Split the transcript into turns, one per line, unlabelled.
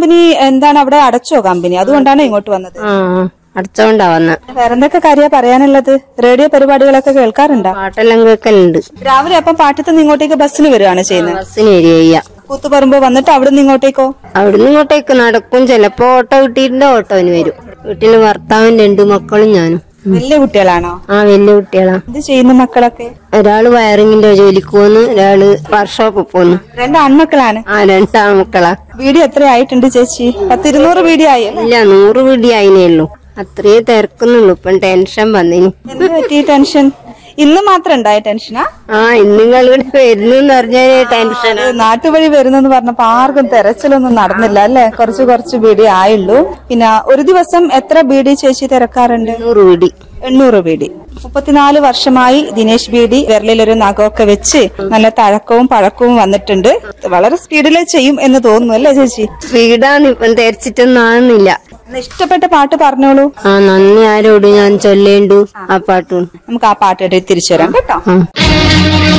Company എന്താണ് അവിടെ അടച്ചോ company അതുകൊണ്ടാണ് ഇങ്ങോട്ട് വന്നത്
ആ അടച്ചോണ്ടാ വന്ന
വേറെന്തൊക്കെ കാര്യ പറയാനുള്ളത് റേഡിയോ പരിപാടികളൊക്കെ കേൾക്കാറുണ്ടോ
പാട്ടെല്ലാം കേൾക്കലുണ്ട്
രാവിലെ അപ്പം പാട്ടത്ത് നിന്ന് ഇങ്ങോട്ടേക്ക് ബസ്സിന് വരികയാണ് ചെയ്യുന്നത്
ബസ്സിന് വരിക
കൂത്തുപറമ്പ് വന്നിട്ട് അവിടെ നിന്ന് ഇങ്ങോട്ടേക്കോ
അവിടുന്ന് ഇങ്ങോട്ടേക്ക് നടക്കും ചിലപ്പോ ഓട്ടോ കിട്ടിയിട്ടുണ്ട് ഓട്ടോന് വരും വീട്ടില് ഭർത്താവും രണ്ടു മക്കളും ഞാനും
വലിയ കുട്ടികളാണോ
ആ വലിയ കുട്ടികളാ
എന്ത് ചെയ്യുന്നു മക്കളൊക്കെ
ഒരാള് വയറിങ്ങിന്റെ ജോലിക്ക് പോന്നു ഒരാള് വർക്ക്ഷോപ്പിൽ പോന്നു
രണ്ട് ആൺമക്കളാണ്
ആ രണ്ടാം മക്കളാ
വീഡിയോ എത്ര ആയിട്ടുണ്ട് ചേച്ചി പത്തിരുന്നൂറ് വീഡിയോ ആയി അല്ലേ?
ഇല്ല നൂറ് വീടി ആയിനേ ഉള്ളൂ അത്രേ തിരക്കുന്നുള്ളൂ ഇപ്പം ടെൻഷൻ വന്നിനി
എന്ത് പറ്റി ടെൻഷൻ ഇന്ന് മാത്രം ഉണ്ടായ ടെൻഷനാ
ആ ഇന്നുങ്ങൾ ഇവിടെ വരുന്നു എന്ന് പറഞ്ഞാൽ ടെൻഷൻ
അത് നാട്ടുവഴി വരുന്നെന്ന് പറഞ്ഞപ്പോ ആർക്കും തെരച്ചിലൊന്നും നടന്നില്ല അല്ലെ കുറച്ച് കുറച്ച് ബീഡി ആയുള്ളൂ പിന്നെ ഒരു ദിവസം എത്ര ബീഡി ചേച്ചി തിരക്കാറുണ്ട്
നൂറ് വീടി
എണ്ണൂറ് ബീഡി മുപ്പത്തിനാല് വർഷമായി ദിനേശ് ബീഡി വിരലിലൊരു നഖമൊക്കെ വെച്ച് നല്ല തഴക്കവും പഴക്കവും വന്നിട്ടുണ്ട് വളരെ സ്പീഡിൽ ചെയ്യും എന്ന് തോന്നുന്നു അല്ലേ ചേച്ചി
സ്പീഡാന്ന് ഇപ്പം തെരച്ചിട്ടൊന്നും ആകുന്നില്ല
എന്നാ ഇഷ്ടപ്പെട്ട പാട്ട് പറഞ്ഞോളൂ
ആ നന്ദി ആരോട് ഞാൻ ചൊല്ലേണ്ടു ആ പാട്ടും
നമുക്ക് ആ പാട്ട് തിരിച്ചു വരാം കേട്ടോ
ആ